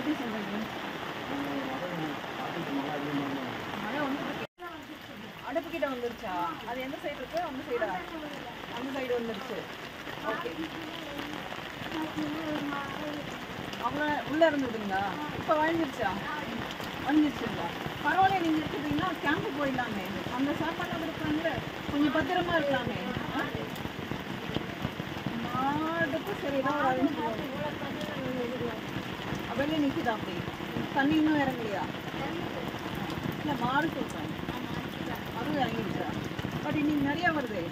எப்படி சொல்றீங்க மழை வந்து அடுப்பு கிட்ட வந்துருச்சா அது எந்த சைடு இருக்கு அந்த சைடா அந்த சைடு வந்துருச்சு ஓகே அவ்வளோ உள்ள இருந்ததுங்களா இப்போ வழிஞ்சிருச்சா வழிஞ்சிருச்சுங்களா பரவாயில்ல நீங்க இருக்கிறீங்கன்னா கேம்ப் போயிடலாமே அந்த சாப்பாடு கொடுக்குறாங்க கொஞ்சம் பத்திரமா இருக்கலாமே ஆ? மாடுக்கு சரி ஏதோ ஒரு அரேஞ்ச் வெளியே நிற்குதா அப்படி தண்ணி இன்னும் இறங்கலையா இல்லை மாடு சொல்கிறேன் அதுவும் இறங்கிடுச்சா பட் இன்னைக்கு நிறையா வருது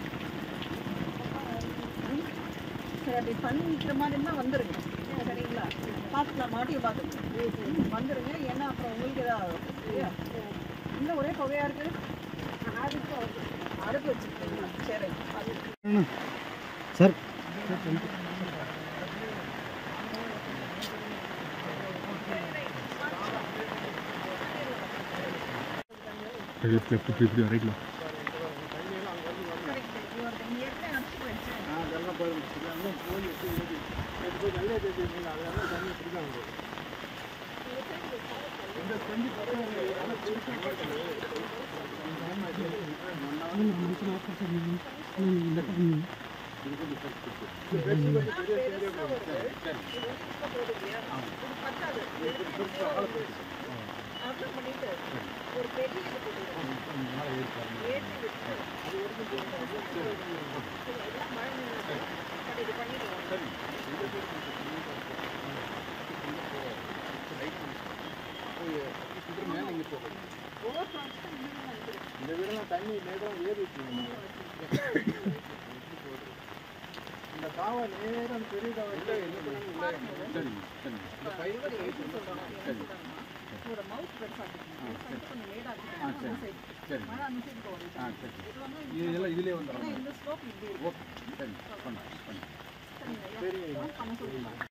ம்? சரி அப்படி தண்ணி நிற்கிற மாதிரி இருந்தால் வந்துருங்க சரிங்களா பார்த்துக்கலாம் மாட்டியை பார்த்துக்கலாம் வந்துருங்க ஏன்னா அப்புறம் உங்களுக்கு ஏதாவது சரியா இன்னும் ஒரே புகையா இருக்கு அடுப்பு அடுப்பு வச்சுருக்கீங்களா சரி அது சார் லெஃப்ட் லெஃப்ட் இப்படி இப்படி ரைட்டில் கரெக்ட் இவர் இங்கே ஏற்கனவே அடிச்சு போயிடுச்சு ஒரு பெரிய இது போட்டுருங்க. ஏற்றி விட்டு அது ஒரு நிமிஷம் சரி, எல்லாம் மழை நின்னுட்டு, பட் இது பண்ணிடுவோம். Overflow ஆச்சுன்னா இன்னும் வந்துரும். இந்த வீடெல்லாம் தண்ணி நேரம் ஏறிட்டு இந்த காவை நேரம் பெரிய காவை இவர் ஏற்றி சொல்றாங்க, ஏன் சொல்றாங்கன்னா, இவரோட mouth பெருசா இருக்கு. பெருசா இருக்கு, கொஞ்சம் மேடா இருக்கு. அந்த side. மழை அந்த side போகுது. இது வந்து இதெல்லாம் இதுலயே வந்துடும் ஆனா இந்த slope இப்படி இருக்கு. சரி பண்ணு பண்ணு சரிங்க, ஐயா. பண்ண சொல்லுங்க.